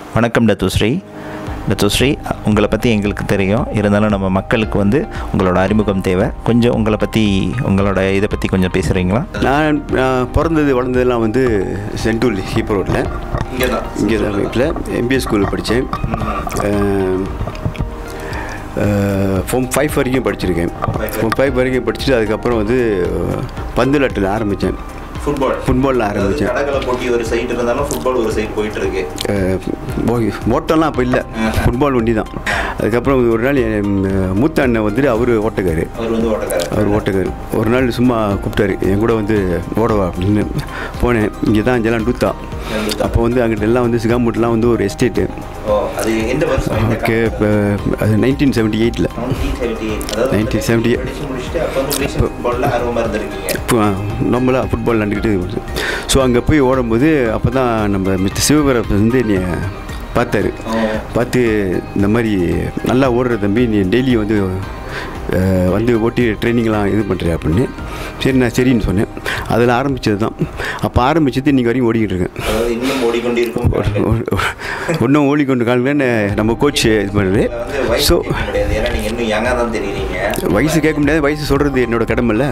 வணக்கம் Datuk Seri Datuk Seri உங்களை பற்றி எங்களுக்கு தெரியும் இருந்தாலும் நம்ம மக்களுக்கு வந்து உங்களோட அறிமுகம் தேவை கொஞ்சம் உங்களை பற்றி உங்களோட இதை பற்றி கொஞ்சம் பேசுகிறீங்களா நான் நான் பிறந்தது வளர்ந்ததெல்லாம் வந்து சென்டூல் ஹீப்பர் ரோட்டில் இங்கே தான் இங்கே தான் வீட்டில் எம்பிஎஸ் ஸ்கூலில் படித்தேன் ஃபோம் ஃபைவ் வரைக்கும் படிச்சிருக்கேன் ஃபோம் ஃபைவ் வரைக்கும் படிச்சுட்டு அதுக்கப்புறம் வந்து பந்துலட்டில் ஆரம்பித்தேன் ஃபுட்பால் ஃபுட்பாலில் ஆரம்பித்தேன் தடகள போட்டி ஒரு சைடு இருந்தாலும் ஃபுட்பால் ஒரு சைடு போயிட்டு இருக்கு ஓட்டம்லாம் அப்போ இல்லை ஃபுட்பால் ஒண்டி தான் அதுக்கப்புறம் ஒரு நாள் என் மூத்த அண்ணன் வந்துட்டு அவர் ஓட்டக்காரு அவர் வந்து ஓட்டக்காரர் அவர் ஓட்டக்காரு ஒரு நாள் சும்மா கூப்பிட்டாரு என் கூட வந்து ஓடவா அப்படின்னு போனேன் இங்கே தான் ஜெலாம் டூத்தா அப்போ வந்து அங்கிட்ட எல்லாம் வந்து சிகாமூட்லாம் வந்து ஒரு எஸ்டேட்டு ஓ அது எந்த வருஷம் இந்த ஓகே இப்போ அது நைன்டீன் செவன்ட்டி எயிட்டில் 1978 அதாவது 1978. படிச்சு முடிச்சுட்டு அப்போ வந்து கிரீஷன் ஃபுட்பாலில் ஆர்வமாக இருந்திருக்கீங்க இப்போ நம்மளாக ஃபுட்பால் விளாண்டுக்கிட்டு ஸோ அங்கே போய் ஓடும்போது அப்போ தான் நம்ம மிஸ்டர் சிவபரப் வந்து என்னை பார்த்தாரு பார்த்து இந்த மாதிரி நல்லா ஓடுற தம்பி நீ டெய்லி வந்து அஹ், வந்து ஓட்டி ட்ரைனிங்லாம் இது பண்ணுறியா அப்படின்னு சரி நான் சரின்னு சொன்னேன் அதில் ஆரம்பித்தது தான் அப்போ ஆரம்பிச்சது இன்றைக்கி வரைக்கும் ஓடிக்கிட்டு இருக்கேன் அதாவது இன்னும் ஓடிக்கொண்டிருக்கும் காலங்கள். ஒன்றும் ஓடிக்கொண்டு காலங்கன்னு நம்ம கோச் இது பண்ணுறது இதுல வந்து வயசு ஸோ கேட்க முடியாது ஏன்னா நீங்கள் இன்னும் யங்காக தான் தெரியுறீங்க வயசு கேட்க முடியாது வயசு சொல்கிறது என்னோட கடமை இல்லை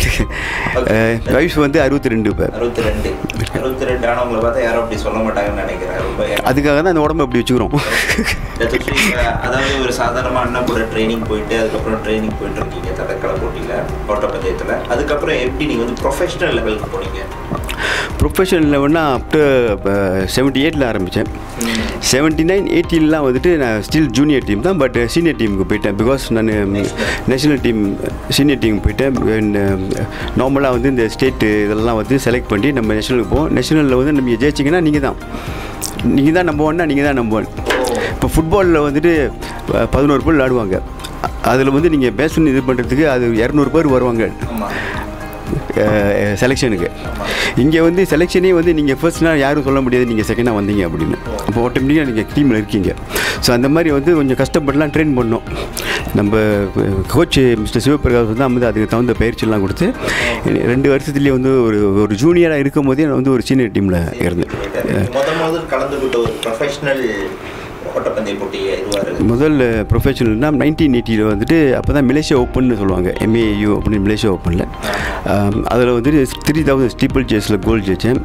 வயசு வந்து அறுபத்தி ரெண்டு இப்போ அறுபத்தி ரெண்டு அறுபத்தி ரெண்டு ஆனவங்களை பார்த்தா யாரும் அப்படி சொல்ல மாட்டாங்கன்னு நினைக்கிறேன் ரொம்ப அதுக்காக தான் அந்த உடம்பை அப்படி வச்சுக்கிறோம் டத்துஸ்ரீ, இப்ப அதாவது ஒரு சாதாரணமாக அண்ணன் கூட ட்ரைனிங் போயிட்டு அதுக்கப்புறம் ட்ரைனிங் போயிட்டு இருக்கீங்க தடக்கள போட்டியில் ஓட்டப்பந்தயத்தில் அதுக்கப்புறம் எப்படி நீங்கள் வந்து ப்ரொஃபஷனல் லெவலுக்கு போனீங்க ப்ரொஃபஷனல் லெவல்னா அப் டு செவன்ட்டி எயிட்டில் ஆரம்பித்தேன் செவன்ட்டி நைன் எயிட்டிலலாம் வந்துட்டு நான் ஸ்டில் ஜூனியர் டீம் தான் பட் சீனியர் டீமுக்கு போயிட்டேன் பிகாஸ் நான் நேஷனல் டீம் சீனியர் டீமுக்கு போயிட்டேன் நார்மலாக வந்து இந்த ஸ்டேட்டு இதெல்லாம் வந்து செலக்ட் பண்ணி நம்ம நேஷனலுக்கு போவோம் நேஷனலில் வந்து நம்ம ஜெயிச்சிங்கன்னா நீங்கள் தான் நீங்கள் தான் நம்ப ஒன்னா நீங்கள் தான் நம்ப ஒன் இப்போ ஃபுட்பாலில் வந்துட்டு ப- பதினோரு பேர் விளாடுவாங்க அதில் வந்து நீங்கள் பேசணும் இது பண்ணுறதுக்கு அது இரநூறு பேர் வருவாங்க ஆமாம் செலெக்ஷனுக்கு இங்கே வந்து செலெக்ஷனே வந்து நீங்கள் ஃபர்ஸ்ட்னால் யாரும் சொல்ல முடியாது நீங்கள் செகண்டாக வந்தீங்க அப்படின்னு அப்போ ஆட்டோமேட்டிக்காக நீங்கள் டீமில் இருக்கீங்க ஸோ அந்த மாதிரி வந்து கொஞ்சம் கஷ்டப்பட்டுலாம் ட்ரெயின் பண்ணோம் நம்ம கோச் மிஸ்டர் சிவபிரகாஷ் வந்து வந்து அதுக்கு தகுந்த பயிற்சியெல்லாம் கொடுத்து ரெண்டு வருஷத்துலேயே வந்து ஒரு ஒரு ஜூனியராக இருக்கும் போதே நான் வந்து ஒரு சீனியர் டீமில் இருந்தேன் முத முதல் கலந்துக்கிட்ட ஒரு ப்ரொஃபஷனல் ஓட்டப்பந்தய போட்டி இதுவாக இருக்குது முதல் ப்ரொஃபஷனல்னா நைன்டீன் எயிட்டியில் வந்துட்டு அப்போ தான் மலேசியா ஓப்பன்னு சொல்லுவாங்க எம்ஏயு அப்படின்னு மலேசியா ஓப்பனில் அதில் வந்துட்டு த்ரீ தௌசண்ட் ஸ்டீப்பிள் சேஸில் கோல்டு ஜெயிச்சேன்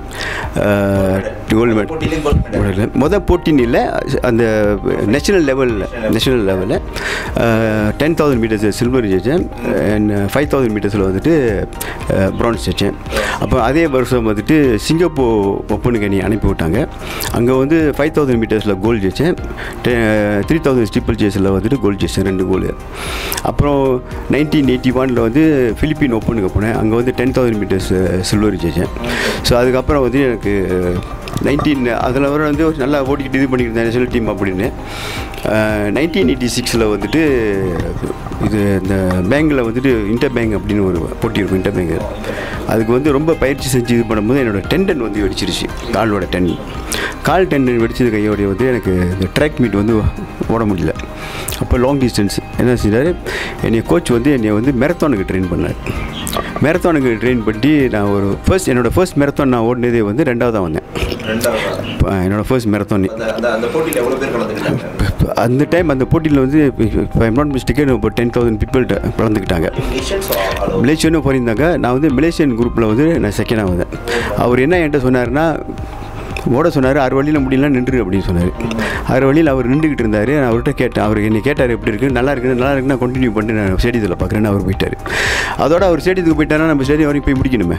கோல்டு மெடல் போட்டியிலையும் கோல்ட் மெடல் முதல்ல மொதல் போட்டின்னு இல்லை அந்த நேஷனல் லெவலில் நேஷனல் லெவலில் டென் தௌசண்ட் மீட்டர்ஸ் சில்வர் ஜெயிச்சேன் அண்ட் ஃபைவ் தௌசண்ட் மீட்டர்ஸில் வந்துட்டு ப்ரான்ஸ் ஜெயிச்சேன் அப்போ அதே வருஷம் வந்துட்டு சிங்கப்பூர் ஒப்பனுக்கு என்னை அனுப்பி விட்டாங்க அங்கே வந்து ஃபைவ் தௌசண்ட் மீட்டர்ஸில் கோல் ஜெயிச்சேன் த்ரீ தௌசண்ட் ஸ்டிப்பிள் சேஸில் வந்துட்டு கோல் ஜெயிச்சேன் ரெண்டு கோல் அப்புறம் நைன்டீன் எயிட்டி ஒனில் வந்து ஃபிலிப்பீன் ஓப்பனுக்கு போனேன் அங்கே வந்து டென் தௌசண்ட் மீட்டர்ஸ் சில்வர் ஜெயிச்சேன் ஸோ அதுக்கப்புறம் வந்து எனக்கு நைன்டீன் அதில் வர வந்து ஒரு நல்லா ஓடிக்கிட்டு இது பண்ணிக்கிட்டு இருந்தேன் நேஷனல் டீம் அப்படின்னு நைன்டீன் எயிட்டி சிக்ஸில் வந்துட்டு இது இந்த பேங்கில் வந்துட்டு இன்டர் பேங்க் அப்படின்னு ஒரு போட்டி இருக்கும் இன்டர் பேங்க் அதுக்கு வந்து ரொம்ப பயிற்சி செஞ்சு இது பண்ணும்போது என்னோடய டெண்டன் வந்து வெடிச்சிருச்சு காலோட டெண்டன் கால் டெண்டன் வெடிச்சது கையோடைய வந்து எனக்கு இந்த ட்ராக் மீட் வந்து ஓட முடியல அப்போ லாங் டிஸ்டன்ஸ் என்ன செஞ்சார் என்னை கோச் வந்து என்னை வந்து மெரத்தானுக்கு ட்ரெயின் பண்ணார் மெரத்தானுக்கு ட்ரெயின் பண்ணி நான் ஒரு ஃபர்ஸ்ட் என்னோடய ஃபர்ஸ்ட் மெரத்தான் நான் ஓடினதே வந்து ரெண்டாவதாக வந்தேன் ரெண்டாவது இப்போ என்னோடய ஃபர்ஸ்ட் மெரத்தான் அந்த அந்த அந்த போட்டியில் எவ்வளோ பேர் கலந்துக்கிட்டாங்க அந்த டைம் அந்த போட்டியில் வந்து இப்போ எம் நாட் மிஸ்டேக்கே இப்போ டென் தௌசண்ட் பீப்புள்கிட்ட கலந்துக்கிட்டாங்க மிஷன்ஸ் ஆலோ மலேசியனும் போயிருந்தாங்க நான் வந்து மலேசியன் குரூப்பில் வந்து நான் செகண்டாக வந்தேன் அவர் என்ன என்கிட்ட சொன்னார்னா ஓட சொன்னார் ஆறு வழியில் முடியலாம் நின்று அப்படின்னு சொன்னார் ஆறு வழியில் அவர் நின்றுக்கிட்டு இருந்தார் நான் அவர்கிட்ட கேட்டேன் அவர் என்னை கேட்டார் எப்படி இருக்குது நல்லா இருக்குது நல்லா இருக்குன்னு நான் கண்டினியூ பண்ணிட்டு நான் ஸ்டேடியத்தில் பார்க்குறேன்னு அவர் போயிட்டார் அதோட அவர் ஸ்டேடியத்துக்கு போயிட்டாருன்னா நம்ம ஸ்டேடியம் வரைக்கும் போய் முடிக்கணுமே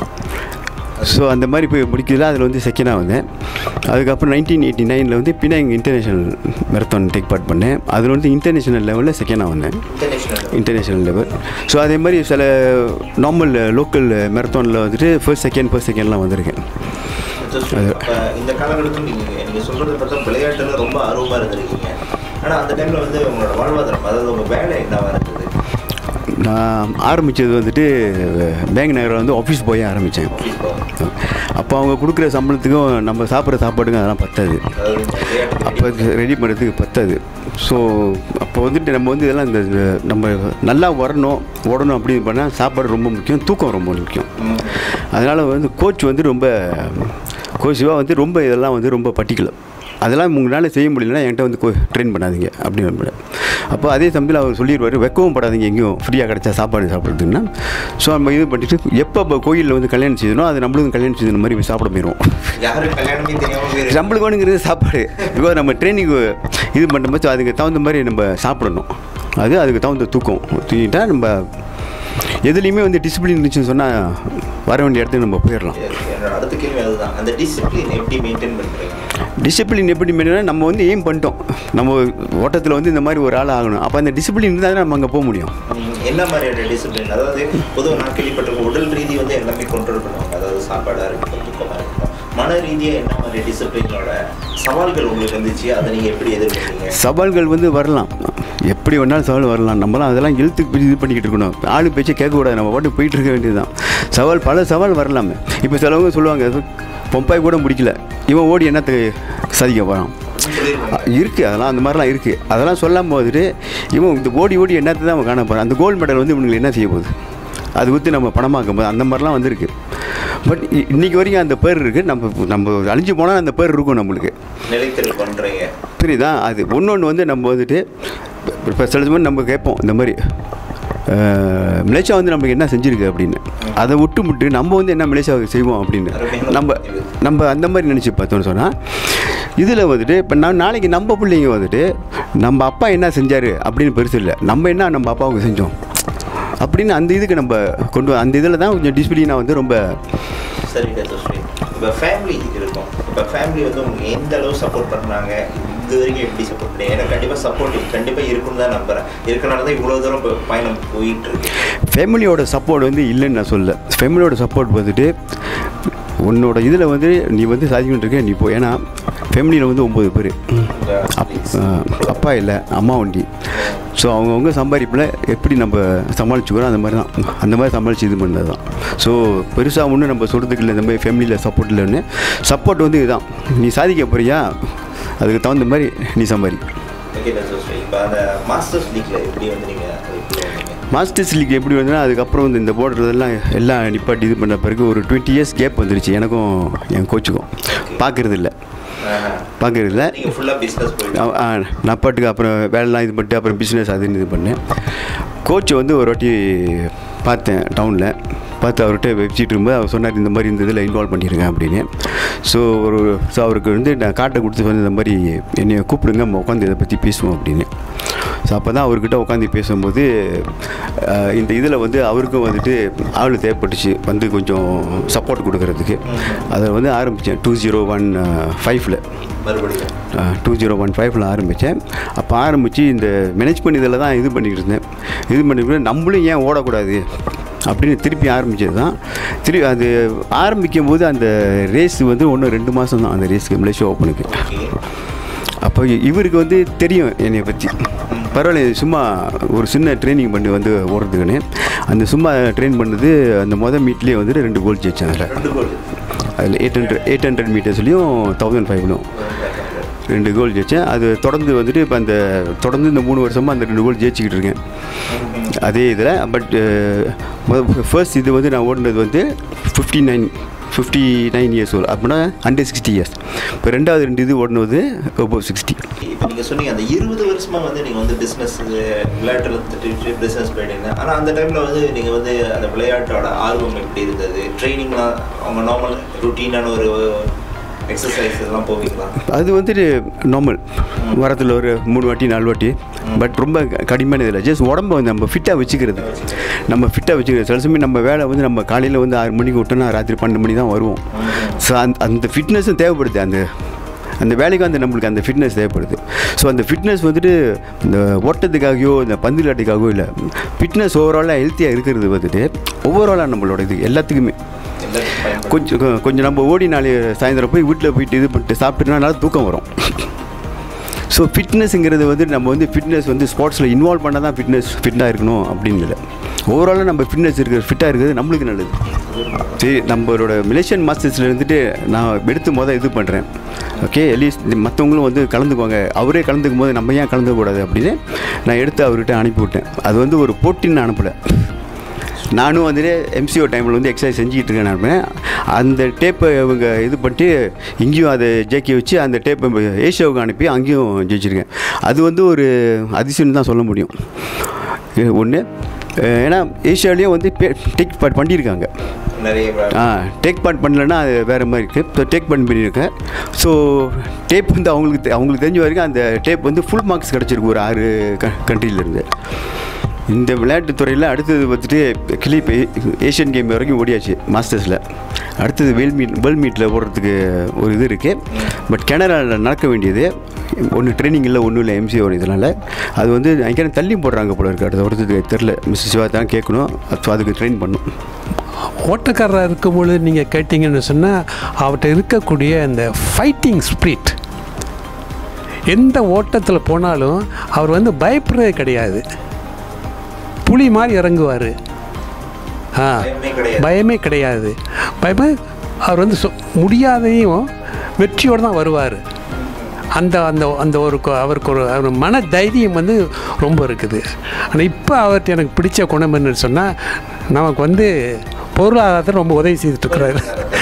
ஸோ அந்த மாதிரி போய் முடிக்கல அதில் வந்து செகண்டாக வந்தேன் அதுக்கப்புறம் நைன்டீன் எயிட்டி நைனில் வந்து Penang international marathon take part பண்ணேன் அதில் வந்து இன்டர்நேஷனல் லெவலில் செகண்டாக வந்தேன் இன்டர்நேஷனல் இன்டர்நேஷ்னல் லெவல் ஸோ அதே மாதிரி சில நார்மல் லோக்கல் மெரத்தானில் வந்துட்டு ஃபர்ஸ்ட் செகண்ட் ஃபர்ஸ்ட் செகண்ட்லாம் வந்திருக்கேன் அப்ப இந்த காலகட்டத்தில் நீங்கள் நீங்கள் சொல்கிறத பார்த்தா விளையாட்டில் ரொம்ப ஆர்வமாக இருந்திருக்கீங்க ஆனால் அந்த டைமில் வந்து உங்களோட வாழ்வாதாரம் அதாவது உங்கள் வேலை என்னவா இருந்தது நான் ஆரம்பித்தது வந்துட்டு பேங்க் நகரில் வந்து ஆஃபீஸ் போய் ஆரம்பித்தேன் ஆஃபீஸ் போகும் அப்போ அவங்க கொடுக்குற சம்பளத்துக்கும் நம்ம சாப்பிட்ற சாப்பாடுக்கும் அதெல்லாம் பத்தாது அதாவது இந்த விளையாட்டு அப்போ ரெடி பண்ணுறதுக்கு பத்தாது ஸோ அப்போ வந்துட்டு நம்ம வந்து இதெல்லாம் இந்த இந்த நம்ம நல்லா வரணும் ஓடணும் அப்படின்னு பண்ணால் சாப்பாடு ரொம்ப முக்கியம் தூக்கம் ரொம்ப முக்கியம் அதனால் வந்து கோச் வந்து ரொம்ப கோச் சிவா வந்து ரொம்ப இதெல்லாம் வந்து ரொம்ப பர்டிகுலர் அதெல்லாம் உங்களால் செய்ய முடியலன்னா என்கிட்ட வந்து ட்ரெயின் பண்ணாதீங்க அப்படின்னு அப்போ அதே சமயத்தில் அவர் சொல்லிடுவார் வெக்கவும் படாதீங்க எங்கேயும் ஃப்ரீயாக கிடைச்சா சாப்பாடு சாப்பிட்றதுன்னா ஸோ நம்ம இது பண்ணிட்டு எப்போ இப்போ கோயிலில் வந்து கல்யாணம் செய்யணும் அது நம்மளுக்கும் கல்யாணம் செய்யணும் மாதிரி போய் சாப்பிட போயிடுவோம் யாரும் கல்யாணமே தெரியாம போயிருக்கு நம்மளுக்கு வேணுங்கிறது சாப்பாடு பிகாஸ் நம்ம ட்ரைனிங் இது பண்ணும்போது அதுக்கு தகுந்த மாதிரி நம்ம சாப்பிடணும் அது அதுக்கு தகுந்த தூக்கம் தூங்கிட்டா நம்ம எதுலேயுமே வந்து டிசிப்ளின் இருந்துச்சுன்னு சொன்னால் வர வேண்டிய இடத்துக்கு நம்ம போயிடலாம் என்னோட அடுத்த கேள்வி அதுதான் அந்த டிசிப்ளின் எப்படி மெயின்டைன் பண்ணுறீங்க டிசிப்ளின் எப்படி மெயினா நம்ம வந்து எய்ம் பண்ணிட்டோம் நம்ம ஓட்டத்தில் வந்து இந்த மாதிரி ஒரு ஆள் ஆகணும் அப்போ அந்த டிசிப்ளின் இருந்தால் நம்ம அங்கே போக முடியும் ம், என்ன மாதிரியான டிசிப்ளின் அதாவது பொதுவாக நான் கேள்விப்பட்டிருக்கேன் உடல் ரீதி வந்து எல்லாமே கண்ட்ரோல் பண்ணுவாங்க அதாவது சாப்பாடாக இருக்கட்டும் தூக்கமாக இருக்கட்டும் மன ரீதியாக என்ன மாதிரி டிசிப்ளினோட சவால்கள் உங்களுக்கு வந்துச்சு அதை நீங்கள் எப்படி எதிர்கொண்டீங்க சவால்கள் வந்து வரலாம் எப்படி வேணாலும் சவால் வரலாம் நம்மளாம் அதெல்லாம் இழுத்து இது பண்ணிக்கிட்டு இருக்கணும் ஆளு பேச்சை கேட்கக்கூடாது நம்ம பாட்டு போயிட்டு இருக்க வேண்டியதுதான் சவால் பல சவால் வரலாமே இப்போ சிலவங்க சொல்லுவாங்க பொம்பாய் கூட முடிக்கல இவன் ஓடி என்னத்துக்கு சாதிக்க போகிறான் சொல்லியிருக்காங்க இருக்குது அதெல்லாம் அந்த மாதிரிலாம் இருக்குது அதெல்லாம் சொல்லாம போதுட்டு இவன் இந்த ஓடி ஓடி என்னத்தை தான் அவன் காண போகிறான் அந்த கோல்டு மெடல் வந்து இவனுக்கு என்ன செய்ய போகுது அது ஊற்றி நம்ம பணமாக்கும் போது அந்த மாதிரிலாம் வந்திருக்கு பட் இன்னைக்கு வரைக்கும் அந்த பேர் இருக்குது நம்ம நம்ம அழிஞ்சு போனால் அந்த பேர் இருக்கும் நம்மளுக்கு நிலைத்திரு பண்ணுறீங்க புரியுதா அது ஒன்று வந்து நம்ம வந்துட்டு இப்போ சில சமயம் நம்ம கேட்போம் இந்த மாதிரி அஹ், மலேசியா வந்து நமக்கு என்ன செஞ்சுருக்கு அப்படின்னு அதை விட்டு விட்டு நம்ம வந்து என்ன மலேசியாவுக்கு செய்வோம் அப்படின்னு நம்ம நம்ம அந்த மாதிரி நினச்சி பார்த்தோம்னு சொன்னால் இதில் வந்துட்டு இப்போ நான் நாளைக்கு நம்ம பிள்ளைங்க வந்துட்டு நம்ம அப்பா என்ன செஞ்சார் அப்படின்னு பெருசு இல்லை நம்ம என்ன நம்ம அப்பாவுக்கு செஞ்சோம் அப்படின்னு அந்த இதுக்கு நம்ம கொண்டு வ- அந்த இதில் தான் கொஞ்சம் டிசிப்ளினாக வந்து ரொம்ப சரி தோஸ்ரீ இப்போ ஃபேமிலி இருக்கும் இப்போ ஃபேமிலி வந்து உங்களுக்கு எந்த அளவு சப்போர்ட் பண்ணுறாங்க இது வரைக்கும் எப்படி சப்போர்ட் பண்ணீங்க எனக்கு கண்டிப்பாக சப்போர்ட் கண்டிப்பாக இருக்குன்னு தான் நம்புறேன் இருக்கனால தான் இவ்வளோ தூரம் இப்போ பயணம் போயிட்டு இருக்கு ஃபேமிலியோட சப்போர்ட் வந்து இல்லைன்னு நான் சொல்ல ஃபேமிலியோட சப்போர்ட் வந்துட்டு உன்னோட இதில் வந்து நீ வந்து சாதிக்கிட்டு இருக்க நீ போ ஏன்னா ஃபேமிலியில் வந்து ஒம்பது பேர் உங்க அப் அஹ் அப்பா இல்லை அம்மா ஒண்டி ஸோ அவங்கவுங்க சம்பாதிப்பில் எப்படி நம்ம சமாளிச்சுக்கிறோம் அந்த மாதிரி தான் அந்த மாதிரி சமாளித்து இது பண்ணது தான் ஸோ பெருசாக ஒன்றும் நம்ம சொல்கிறதுக்கு இல்லை இந்த மாதிரி ஃபேமிலியில் சப்போர்ட் இல்லைன்னு சப்போர்ட் வந்து இதுதான் நீ சாதிக்க போறியா அதுக்கு தகுந்த மாதிரி நீ சம்பாதி ஓகே தோஸ்ரீ இப்போ அந்த மாஸ்டர்ஸ் லீக்ல எப்படி வந்து நீங்கள் எப்படி வந்தீங்க மாஸ்டர்ஸ் லீக் எப்படி வந்ததுன்னா அதுக்கப்புறம் வந்து இந்த போடுறதெல்லாம் எல்லாம் நிப்பாட்டி இது பண்ண பிறகு ஒரு டுவெண்ட்டி இயர்ஸ் கேப் வந்துருச்சு எனக்கும் என் கோச்சுக்கும் பார்க்கறது இல்லை பார்க்கறது இல்லை நீங்கள் ஃபுல்லாக பிஸ்னஸ் போயிட்டு நான் பாட்டுக்கு அப்புறம் வேலைலாம் இது பண்ணிட்டு அப்புறம் பிஸ்னஸ் அதுன்னு இது பண்ணேன் கோச்சை வந்து ஒரு வாட்டி பார்த்தேன் டவுனில் பார்த்து அவர்கிட்ட வச்சுட்டு இருக்கும்போது அவர் சொன்னார் இந்த மாதிரி இந்த இதில் இன்வால்வ் பண்ணியிருக்கேன் அப்படின்னு ஸோ ஒரு ஸோ அவருக்கு வந்து நான் காட்டை கொடுத்து வந்து இந்த மாதிரி என்னை கூப்பிடுங்க நம்ம உட்காந்து இதை பற்றி பேசுவோம் அப்படின்னு ஸோ அப்போ தான் அவர்கிட்ட உட்காந்து பேசும்போது அஹ், இந்த இதில் வந்து அவருக்கும் வந்துட்டு ஆள் தேவைப்பட்டுச்சு வந்து கொஞ்சம் சப்போர்ட் கொடுக்கறதுக்கு அதை வந்து ஆரம்பித்தேன் டூ ஜீரோ ஒன் ஃபைவ்ல மறுபடியும் டூ ஜீரோ ஒன் ஃபைவ்ல ஆரம்பித்தேன் அப்போ ஆரம்பித்து இந்த மேனேஜ்மெண்ட் இதில் தான் இது பண்ணிக்கிட்டு இருந்தேன் இது பண்ணிக்கிட்டு நம்மளும் ஏன் ஓடக்கூடாது அப்படின்னு திருப்பி ஆரம்பித்தது தான் திருப்பி அது ஆரம்பிக்கும் போது அந்த ரேஸ் வந்து ஒன்று ரெண்டு மாதம் தான் அந்த ரேஸுக்கு மலேசியா ஓப்பனுக்கு ஓகே அப்போ இவருக்கு வந்து தெரியும் என்னை பற்றி பரவாயில்ல சும்மா ஒரு சின்ன ட்ரைனிங் பண்ணி வந்து ஓடுறதுக்குன்னு அந்த சும்மா ட்ரெயின் பண்ணது அந்த மொதல் மீட்லேயே வந்துட்டு ரெண்டு கோல் ஜெயிச்சேன் அதில் ரெண்டு கோல் அதில் எயிட் ஹண்ட்ரட் எயிட் ஹண்ட்ரட் மீட்டர்ஸ்லையும் தௌசண்ட் ஃபைவ்லையும் ரெண்டு கோல் ஜெயித்தேன் அது தொடர்ந்து வந்துட்டு இப்போ அந்த தொடர்ந்து இந்த மூணு வருஷமாக அந்த ரெண்டு கோல் ஜெயிச்சிக்கிட்டு இருக்கேன் அதே இதில் பட் ஃபர்ஸ்ட் இது வந்து நான் ஓடினது வந்து fifty nine fifty nine years old அப்படின்னா ஹண்ட்ரட் சிக்ஸ்டி இயர்ஸ் இப்போ ரெண்டாவது ரெண்டு இது ஓடினது இப்போ சிக்ஸ்டி இப்போ நீங்கள் சொன்னீங்க அந்த இருபது வருஷமா வந்து நீங்கள் வந்து பிஸ்னஸ் விளையாட்டுல இருந்துட்டு பிஸ்னஸ் போயிட்டீங்க ஆனால் அந்த டைமில் வந்து நீங்கள் வந்து அந்த விளையாட்டோட ஆர்வம் எப்படி இருந்தது ட்ரைனிங்லாம் அவங்க நார்மல் ருட்டீனான ஒரு எக்ஸசைஸ் எல்லாம் போவீங்களா அது வந்துட்டு நார்மல் வாரத்தில் ஒரு மூணு வாட்டி நாலு வாட்டி பட் ரொம்ப கடிமையான இதில் ஜஸ்ட் உடம்ப வந்து நம்ம ஃபிட்டாக வச்சுக்கிறது நம்ம ஃபிட்டாக வச்சுக்கிறது சில சமயம் நம்ம வேலை வந்து நம்ம காலையில் வந்து ஆறு மணிக்கு விட்டோம்னா ராத்திரி பன்னெண்டு மணி தான் வருவோம் ஸோ அந்த அந்த ஃபிட்னஸும் தேவைப்படுது அந்த அந்த வேலைக்கு வந்து நம்மளுக்கு அந்த ஃபிட்னஸ் தேவைப்படுது ஸோ அந்த ஃபிட்னஸ் வந்துட்டு இந்த ஓட்டத்துக்காகவோ இந்த பந்து விளையாட்டுக்காகவோ இல்லை ஃபிட்னஸ் ஓவராலாக ஹெல்த்தியாக இருக்கிறது வந்துட்டு ஓவராலாக நம்மளோட இது எல்லாத்துக்குமே எல்லாத்துக்கும் பயன்படும் கொஞ்சம் கொ- கொஞ்சம் நம்ம ஓடி நாளை சாயந்தரம் போய் வீட்டில் போயிட்டு இது பண்ணிட்டு சாப்பிட்டுனா நல்லா தூக்கம் வரும் ஸோ ஃபிட்னஸ்ங்கிறது வந்து நம்ம வந்து ஃபிட்னஸ் வந்து ஸ்போர்ட்ஸில் இன்வால்வ் பண்ணால் தான் ஃபிட்னஸ் ஃபிட்டாக இருக்கணும் அப்படின்னு இல்லை ஓவராலாக நம்ம ஃபிட்னஸ் இருக்கிற ஃபிட்டாக இருக்கிறது நம்மளுக்கு நல்லது சரி நம்மளோட மிலேஷியன் மாஸ்டர்ஸில் இருந்துட்டு நான் எடுத்து மொதல் இது பண்ணுறேன் ஓகே எலீஸ் மற்றவங்களும் வந்து கலந்துக்குவாங்க அவரே கலந்துக்கும் போது நம்ம ஏன் கலந்துக்கூடாது அப்படின்னு நான் எடுத்து அவர்கிட்ட அனுப்பி விட்டேன் அது வந்து ஒரு போட்டின்னு அனுப்பலை நானும் வந்துட்டு எம்சிஓ டைமில் வந்து எக்ஸசைஸ் செஞ்சுக்கிட்டு இருக்கேன் நான் அந்த டேப்பை இவங்க இது பண்ணிட்டு இங்கேயும் அதை ஜெயிக்க வச்சு அந்த டேப்பை ஏஷியாவுக்கு அனுப்பி அங்கேயும் ஜெயிச்சிருக்கேன் அது வந்து ஒரு அதிசயம் தான் சொல்ல முடியும் ஒன்று ஏன்னா ஏஷியாலேயும் வந்து டேக் பார்ட் பண்ணியிருக்காங்க நிறைய ஆ டேக் பார்ட் பண்ணலன்னா அது வேறு மாதிரி இருக்குது இப்போ டேக் பார்ட் பண்ணியிருக்கேன் ஸோ டேப் வந்து அவங்களுக்கு தெ- அவங்களுக்கு தெரிஞ்ச வரைக்கும் அந்த டேப் வந்து ஃபுல் மார்க்ஸ் கிடச்சிருக்கு ஒரு ஆறு க கண்ட்ரிலேருந்து இந்த விளையாட்டுத் துறையில் அடுத்தது வந்துட்டு கிளி இப்போ ஏஷியன் கேம் வரைக்கும் ஓடியாச்சு மாஸ்டர்ஸில் அடுத்தது வேல் மீட் வேர்ல்ட் மீட்டில் ஓடுறதுக்கு ஒரு இது இருக்குது பட் கனடாவில் நடக்க வேண்டியது ஒன்று ட்ரைனிங் இல்லை ஒன்றும் இல்லை எம்சி ஒரு இதனால் அது வந்து அங்கே தள்ளி போடுறாங்க போல இருக்குது அடுத்த வருஷத்துக்கு தெரில மிஸ் சிவா தான் கேட்கணும் ஸோ அதுக்கு ட்ரெயின் பண்ணணும் ஓட்டக்காரராக இருக்கும்பொழுது நீங்கள் கேட்டிங்கன்னு சொன்னால் அவர்கிட்ட இருக்கக்கூடிய அந்த ஃபைட்டிங் ஸ்பிரிட் எந்த ஓட்டத்தில் போனாலும் அவர் வந்து பயப்படுறதே கிடையாது புலி மாதிரி இறங்குவார் ஆ பயமே கிடையாது. பயமே கிடையாது பயமே அவர் வந்து சொ- முடியாதையும் வெற்றியோடு தான் வருவார் அந்த அந்த அந்த ஒரு கொ- அவருக்கு ஒரு அவர் மன தைரியம் வந்து ரொம்ப இருக்குது ஆனால் இப்போ அவர்கிட்ட எனக்கு பிடிச்ச குணம் என்னன்னு சொன்னால் நமக்கு வந்து பொருளாதாரத்தை ரொம்ப உதவி செய்துட்டு இருக்கிறாரு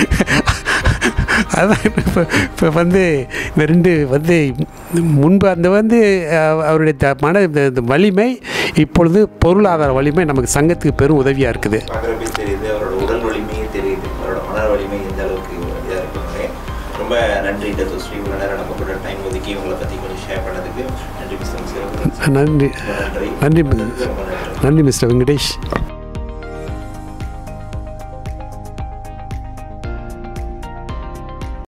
அதான் இப்போ இப்போ வந்து இந்த ரெண்டு வந்து முன்பு அந்த வந்து அஹ், அவருடைய த- மன இந்த- இந்த வலிமை இப்பொழுது பொருளாதார வலிமை நமக்கு சங்கத்துக்கு பெரும் உதவியாக இருக்குது பார்க்குறப்பே தெரியுது அவரோட உடல் வலிமையே தெரியுது அவரோட மன வலிமை எந்த அளவுக்கு இதாக இருக்குங்க ரொம்ப நன்றி டத்து ஸ்ரீ இவ்வளோ நேரம் நம்ம கூட டைம் ஒதுக்கி உங்களை பற்றி கொஞ்சம் ஷேர் பண்ணதுக்கு நன்றி மிஸ்டர் நன்றி நன்றி நன்றி ரொம்ப நன்றி நன்றி மிஸ்டர் வெங்கடேஷ்